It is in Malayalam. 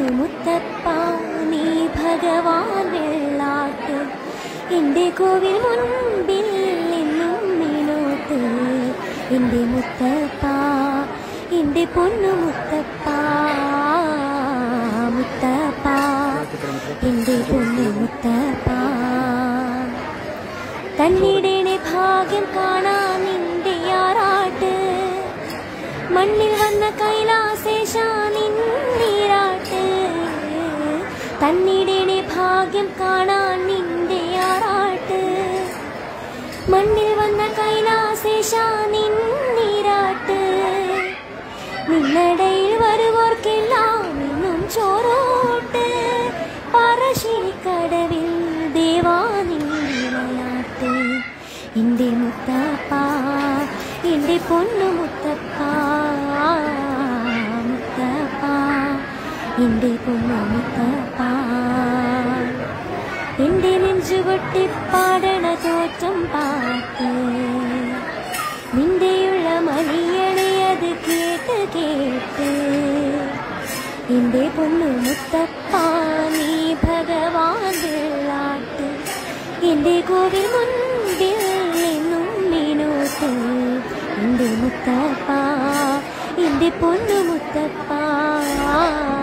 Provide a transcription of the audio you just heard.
മുത്തപ്പ നീ ഭഗവാൻ വെള്ളാട്ട് എന്റെ കോവിൽ മുൻപിൽ എന്നും മിനോട്ട് എന്റെ മുത്തപ്പ എന്റെ പൊന്നു മുത്തപ്പ മുത്തപ്പ എന്റെ പൊന്നു മുത്തപ്പ തന്നിടേനെ ഭാഗ്യം കാണാൻ നിന്റെ ആറാട്ട് മണ്ണിൽ വന്ന കൈലാസേശ നിന്നീരാട്ട് തന്നിടേനെ ഭാഗ്യം കാണാൻ നിന്റെ ആറാട്ട് മണ്ണിൽ വന്ന കൈലാസേശ നിന്നീരാട്ട് നിന്നടയിൽ വരുവോർക്കെല്ലാം ഇന്നും ചോറോട്ട് പറശ്ശിനിക്കടവിൽ ദേവാനിലയാട്ട് എന്റെ മുത്തപ്പ എന്റെ പൊന്നു മുത്തപ്പ മുത്തപ്പ എന്റെ പൊന്നു മുത്തപ്പ എന്റെ നെഞ്ചുകൊട്ടി പാടണ തോറ്റം പാട്ട് നിന്റെയുള്ള മണിയണി അത് കേട്ട് കേട്ട് എന്റെ പൊന്നു മുത്തപ്പ നീ ഭഗവാൻ വെള്ളാട്ട് എന്റെ കോവിൽ മുൻപിൽ എന്നും മിനോട്ട് എന്റെ മുത്തപ്പ എന്റെ പൊന്നു മുത്തപ്പ